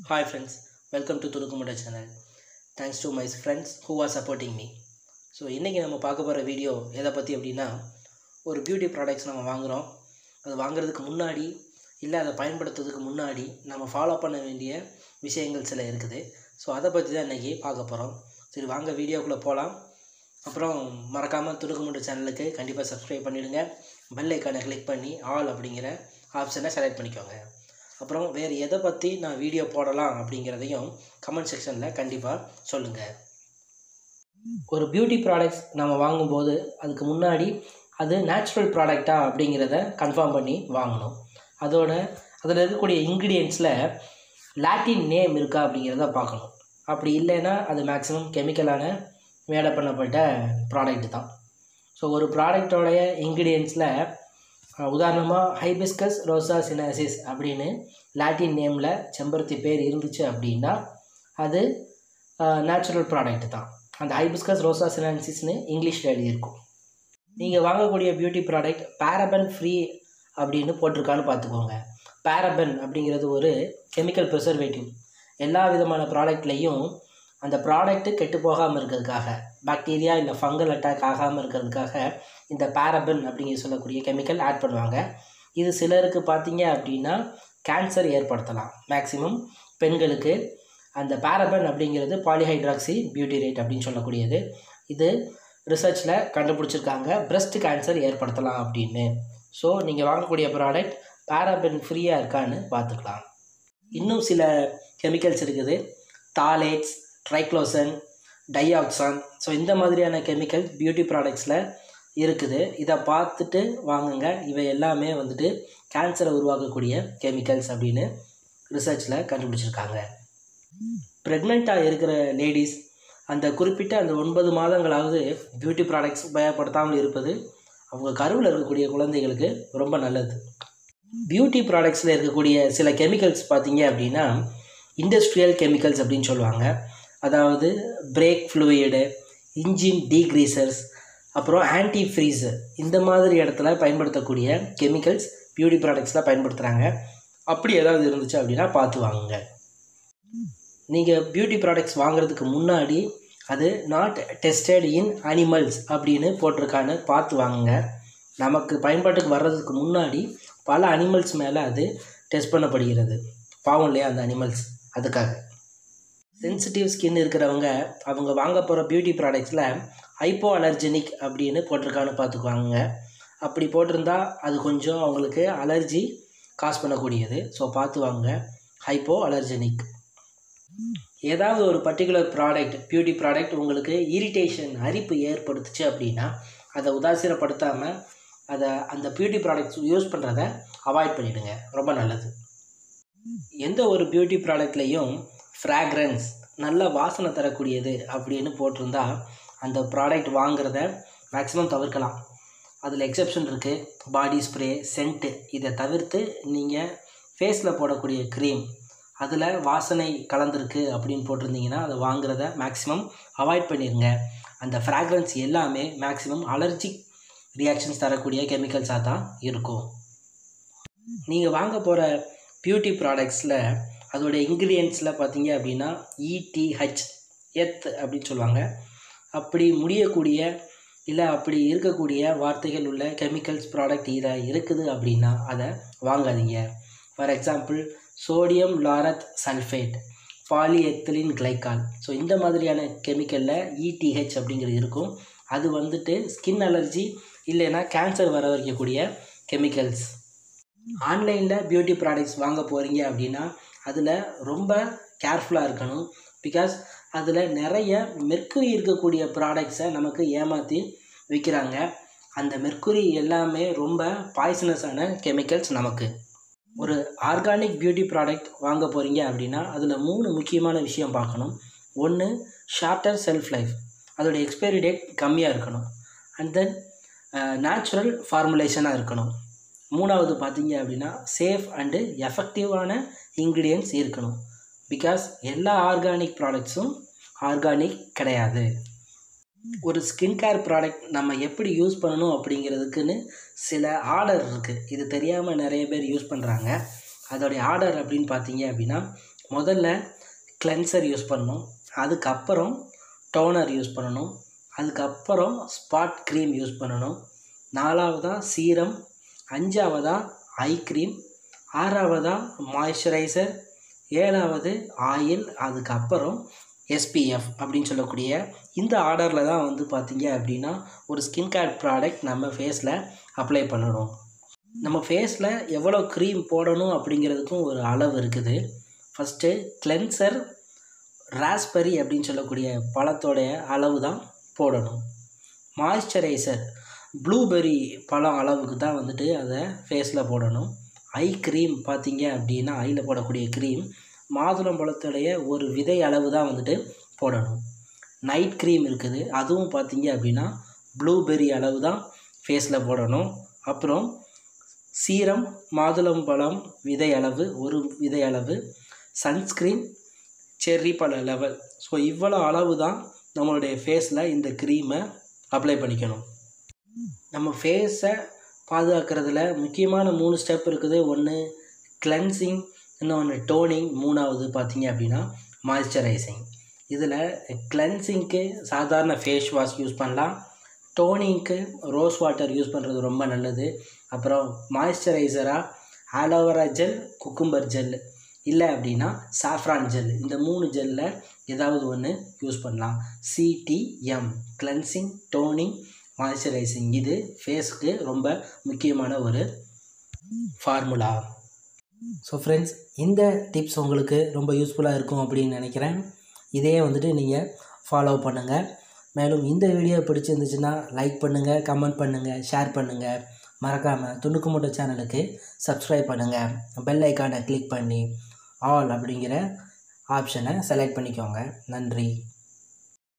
Hi friends, welcome to Turukumada channel. Thanks to my friends who are supporting me. So இன்றைக்கி நம்ம பார்க்க போகிற video எதை பற்றி அப்படின்னா ஒரு பியூட்டி ப்ராடக்ட்ஸ் நம்ம வாங்குகிறோம் அது வாங்குறதுக்கு முன்னாடி இல்லை அதை பயன்படுத்துறதுக்கு முன்னாடி நம்ம ஃபாலோ பண்ண வேண்டிய விஷயங்கள் சில இருக்குது ஸோ அதை பற்றி தான் இன்றைக்கி பார்க்க போகிறோம் சரி வாங்க வீடியோக்குள்ளே போகலாம் அப்புறம் மறக்காமல் துருக்குமுண்டு சேனலுக்கு கண்டிப்பாக சப்ஸ்கிரைப் பண்ணிவிடுங்க பெல் ஐக்கானை கிளிக் பண்ணி ஆல் அப்படிங்கிற ஆப்ஷனை செலக்ட் பண்ணிக்கோங்க அப்புறம் வேறு எதை பற்றி நான் வீடியோ போடலாம் அப்படிங்கிறதையும் கமெண்ட் செக்ஷனில் கண்டிப்பாக சொல்லுங்கள் ஒரு பியூட்டி ப்ராடக்ட்ஸ் நம்ம வாங்கும்போது அதுக்கு முன்னாடி அது நேச்சுரல் ப்ராடக்டா அப்படிங்கிறத கன்ஃபார்ம் பண்ணி வாங்கணும் அதோட அதில் இருக்கக்கூடிய இன்க்ரீடியன்ஸில் லாட்டின் நேம் இருக்கா அப்படிங்கிறத பார்க்கணும் அப்படி இல்லைன்னா அது மேக்ஸிமம் கெமிக்கலான வேலை பண்ணப்பட்ட ப்ராடக்ட் தான் ஸோ ஒரு ப்ராடக்டோடைய இன்க்ரீடியன்ஸில் உதாரணமாக ஹைபிஸ்கஸ் ரோசா சினாசிஸ் அப்படின்னு லாட்டின் நேமில் செம்பருத்தி பேர் இருந்துச்சு அப்படின்னா அது நேச்சுரல் ப்ராடக்ட் தான் அந்த ஹைபிஸ்கஸ் ரோசா சினாசிஸ்னு இங்கிலீஷில் எழுதியிருக்கும் நீங்கள் வாங்கக்கூடிய பியூட்டி ப்ராடக்ட் பேரபன் ஃப்ரீ அப்படின்னு போட்டிருக்கான்னு பார்த்துக்கோங்க பேரபன் அப்படிங்கிறது ஒரு கெமிக்கல் ப்ரிசர்வேட்டிவ் எல்லா விதமான ப்ராடக்ட்லேயும் அந்த ப்ராடக்ட்டு கெட்டு போகாமல் இருக்கிறதுக்காக பாக்டீரியா இல்லை ஃபங்கல் அட்டாக் ஆகாமல் இருக்கிறதுக்காக இந்த பேரபன் அப்படிங்கிற சொல்லக்கூடிய கெமிக்கல் ஆட் பண்ணுவாங்க இது சிலருக்கு பார்த்தீங்க அப்படின்னா கேன்சர் ஏற்படுத்தலாம் மேக்ஸிமம் பெண்களுக்கு அந்த பேரபன் அப்படிங்கிறது பாலிஹைட்ராக்சி பியூட்டிரேட் அப்படின்னு சொல்லக்கூடியது இது ரிசர்ச்சில் கண்டுபிடிச்சிருக்காங்க பிரஸ்ட் கேன்சர் ஏற்படுத்தலாம் அப்படின்னு ஸோ நீங்கள் வாங்கக்கூடிய ப்ராடக்ட் பேரபன் ஃப்ரீயாக இருக்கான்னு பார்த்துக்கலாம் இன்னும் சில கெமிக்கல்ஸ் இருக்குது தாலேட்ஸ் ட்ரைக்ளோசன் டைஆக்சான் ஸோ இந்த மாதிரியான கெமிக்கல் பியூட்டி ப்ராடக்ட்ஸில் இருக்குது இதை பார்த்துட்டு வாங்குங்க இவை எல்லாமே வந்துட்டு கேன்சரை உருவாக்கக்கூடிய கெமிக்கல்ஸ் அப்படின்னு ரிசர்ச்சில் கண்டுபிடிச்சிருக்காங்க ப்ரெக்னெண்ட்டாக இருக்கிற லேடிஸ் அந்த குறிப்பிட்ட அந்த ஒன்பது மாதங்களாவது பியூட்டி ப்ராடக்ட்ஸ் உபயோகப்படுத்தாமல் இருப்பது அவங்க கருவில் இருக்கக்கூடிய குழந்தைகளுக்கு ரொம்ப நல்லது பியூட்டி ப்ராடக்ட்ஸில் இருக்கக்கூடிய சில கெமிக்கல்ஸ் பார்த்தீங்க அப்படின்னா இண்டஸ்ட்ரியல் கெமிக்கல்ஸ் அப்படின்னு சொல்லுவாங்க அதாவது பிரேக் ஃப்ளூயிடு இன்ஜின் டீக்ரீசர்ஸ் அப்புறம் ஆன்டி ஃப்ரீஸு இந்த மாதிரி இடத்துல பயன்படுத்தக்கூடிய கெமிக்கல்ஸ் பியூட்டி ப்ராடக்ட்ஸில் பயன்படுத்துகிறாங்க அப்படி ஏதாவது இருந்துச்சு அப்படின்னா பார்த்து வாங்குங்க நீங்கள் பியூட்டி ப்ராடக்ட்ஸ் வாங்குறதுக்கு முன்னாடி அது நாட் டெஸ்டட் இன் அனிமல்ஸ் அப்படின்னு போட்டிருக்கான்னு பார்த்து வாங்குங்க நமக்கு பயன்பாட்டுக்கு வர்றதுக்கு முன்னாடி பல அனிமல்ஸ் மேலே அது டெஸ்ட் பண்ணப்படுகிறது பாவம் இல்லையா அந்த அனிமல்ஸ் அதுக்காக சென்சிட்டிவ் ஸ்கின் இருக்கிறவங்க அவங்க வாங்க போகிற பியூட்டி ப்ராடக்ட்ஸில் ஹைப்போ அலர்ஜெனிக் அப்படின்னு போட்டிருக்கான்னு பார்த்துக்குவாங்க அப்படி போட்டிருந்தா அது கொஞ்சம் அவங்களுக்கு அலர்ஜி காஸ் பண்ணக்கூடியது ஸோ பார்த்து வாங்க ஹைப்போ அலர்ஜெனிக் ஏதாவது ஒரு பர்டிகுலர் ப்ராடக்ட் பியூட்டி ப்ராடக்ட் உங்களுக்கு இரிட்டேஷன் அரிப்பு ஏற்படுத்துச்சு அப்படின்னா அதை உதாசீனப்படுத்தாமல் அதை அந்த பியூட்டி ப்ராடக்ட்ஸ் யூஸ் பண்ணுறத அவாய்ட் பண்ணிவிடுங்க ரொம்ப நல்லது எந்த ஒரு பியூட்டி ப்ராடக்ட்லேயும் ஃப்ராக்ரன்ஸ் நல்ல வாசனை தரக்கூடியது அப்படின்னு போட்டிருந்தா அந்த ப்ராடக்ட் வாங்குறத மேக்ஸிமம் தவிர்க்கலாம் அதில் எக்ஸப்ஷன் இருக்குது பாடி ஸ்ப்ரே சென்ட்டு இதை தவிர்த்து நீங்கள் ஃபேஸில் போடக்கூடிய க்ரீம் அதில் வாசனை கலந்துருக்கு அப்படின்னு போட்டிருந்தீங்கன்னா அதை வாங்குறத மேக்ஸிமம் அவாய்ட் பண்ணிடுங்க அந்த ஃப்ராக்ரன்ஸ் எல்லாமே மேக்ஸிமம் அலர்ஜிக் ரியாக்ஷன்ஸ் தரக்கூடிய கெமிக்கல்ஸாக தான் இருக்கும் நீங்கள் வாங்க போகிற பியூட்டி ப்ராடக்ட்ஸில் அதோடைய இன்க்ரீடியன்ஸில் பார்த்தீங்க அப்படின்னா இடிஹெச் எத் அப்படின்னு சொல்லுவாங்க அப்படி முடியக்கூடிய இல்லை அப்படி இருக்கக்கூடிய வார்த்தைகள் உள்ள கெமிக்கல்ஸ் ப்ராடக்ட் இதில் இருக்குது அப்படின்னா அதை வாங்காதீங்க for example sodium laureth sulphate polyethylene glycol so இந்த மாதிரியான கெமிக்கலில் இடிஹெச் அப்படிங்கிறது இருக்கும் அது வந்துட்டு ஸ்கின் அலர்ஜி இல்லைன்னா கேன்சர் வர வைக்கக்கூடிய கெமிக்கல்ஸ் ஆன்லைனில் பியூட்டி ப்ராடக்ட்ஸ் வாங்க போகிறீங்க அப்படின்னா அதில் ரொம்ப கேர்ஃபுல்லாக இருக்கணும் பிகாஸ் அதில் நிறைய மெர்க்குரி இருக்கக்கூடிய ப்ராடக்ட்ஸை நமக்கு ஏமாற்றி விற்கிறாங்க அந்த மெர்க்குரி எல்லாமே ரொம்ப பாய்சனஸான கெமிக்கல்ஸ் நமக்கு ஒரு ஆர்கானிக் பியூட்டி ப்ராடக்ட் வாங்க போகிறீங்க அப்படின்னா அதில் மூணு முக்கியமான விஷயம் பார்க்கணும் ஒன்று ஷார்ட்டர் செல்ஃப் லைஃப் அதோடைய எக்ஸ்பைரி டேட் கம்மியாக இருக்கணும் அண்ட் தென் நேச்சுரல் ஃபார்முலேஷனாக இருக்கணும் மூணாவது பார்த்தீங்க அப்படின்னா சேஃப் அண்டு எஃபெக்டிவான இன்க்ரீடியன்ட்ஸ் இருக்கணும் பிகாஸ் எல்லா ஆர்கானிக் ப்ராடக்ட்ஸும் ஆர்கானிக் கிடையாது ஒரு ஸ்கின் கேர் ப்ராடக்ட் நம்ம எப்படி யூஸ் பண்ணணும் அப்படிங்கிறதுக்குன்னு சில ஆர்டர் இருக்குது இது தெரியாமல் நிறைய பேர் யூஸ் பண்ணுறாங்க அதோடைய ஆர்டர் அப்படின்னு பார்த்தீங்க அப்படின்னா முதல்ல கிளென்சர் யூஸ் பண்ணணும் அதுக்கப்புறம் டோனர் யூஸ் பண்ணணும் அதுக்கப்புறம் ஸ்பாட் க்ரீம் யூஸ் பண்ணணும் நாலாவதாக சீரம் அஞ்சாவதாக ஐ க்ரீம் ஆறாவதாக மாய்ஸ்சரைசர் ஏழாவது ஆயில் அதுக்கப்புறம் எஸ்பிஎஃப் அப்படின்னு சொல்லக்கூடிய இந்த ஆர்டரில் தான் வந்து பார்த்தீங்க அப்படின்னா ஒரு ஸ்கின் கேர் ப்ராடக்ட் நம்ம ஃபேஸில் அப்ளை பண்ணணும் நம்ம ஃபேஸில் எவ்வளோ க்ரீம் போடணும் அப்படிங்கிறதுக்கும் ஒரு அளவு இருக்குது ஃபஸ்ட்டு கிளென்சர் ராஸ்பெரி அப்படின்னு சொல்லக்கூடிய பழத்தோடைய அளவு தான் போடணும் மாய்ஸ்சரைசர் ப்ளூபெர்ரி பழம் அளவுக்கு தான் வந்துட்டு அதை ஃபேஸில் போடணும் ஐ க்ரீம் பார்த்தீங்க அப்படின்னா ஐயில் போடக்கூடிய க்ரீம் மாதுளம் பழத்துடைய ஒரு விதை அளவு தான் வந்துட்டு போடணும் நைட் க்ரீம் இருக்குது அதுவும் பார்த்தீங்க அப்படின்னா ப்ளூபெர்ரி அளவு தான் ஃபேஸில் போடணும் அப்புறம் சீரம் மாதுளம் பழம் விதை அளவு ஒரு விதை அளவு சன்ஸ்க்ரீன் செர்ரி பழ லெவல் ஸோ இவ்வளோ அளவு தான் நம்மளுடைய ஃபேஸில் இந்த க்ரீமை அப்ளை பண்ணிக்கணும் நம்ம ஃபேஸை பாதுகாக்கிறதுல முக்கியமான மூணு ஸ்டெப் இருக்குது ஒன்று கிளென்சிங் இன்னொன்று டோனிங் மூணாவது பார்த்தீங்க அப்படின்னா மாய்ஸ்சரைசிங் இதில் கிளென்சிங்க்கு சாதாரண ஃபேஸ் வாஷ் யூஸ் பண்ணலாம் டோனிங்க்கு ரோஸ் வாட்டர் யூஸ் பண்ணுறது ரொம்ப நல்லது அப்புறம் மாய்ஸ்சரைசராக ஆலோவேரா ஜெல் குக்கும்பர் ஜெல் இல்லை அப்படின்னா சாஃப்ரான் ஜெல் இந்த மூணு ஜெல்லில் ஏதாவது ஒன்று யூஸ் பண்ணலாம் சிடிஎம் கிளென்சிங் டோனிங் மாய்ஸ்சரைசிங் இது ஃபேஸுக்கு ரொம்ப முக்கியமான ஒரு ஃபார்முலா ஸோ ஃப்ரெண்ட்ஸ் இந்த டிப்ஸ் உங்களுக்கு ரொம்ப யூஸ்ஃபுல்லாக இருக்கும் அப்படின்னு நினைக்கிறேன் இதையே வந்துட்டு நீங்கள் ஃபாலோ பண்ணுங்கள் மேலும் இந்த வீடியோ பிடிச்சிருந்துச்சுன்னா லைக் பண்ணுங்கள் கமெண்ட் பண்ணுங்கள் ஷேர் பண்ணுங்கள் மறக்காமல் துணுக்கு மூட்டை சேனலுக்கு சப்ஸ்கிரைப் பண்ணுங்கள் பெல் ஐக்கானை கிளிக் பண்ணி ஆல் அப்படிங்கிற ஆப்ஷனை செலக்ட் பண்ணிக்கோங்க நன்றி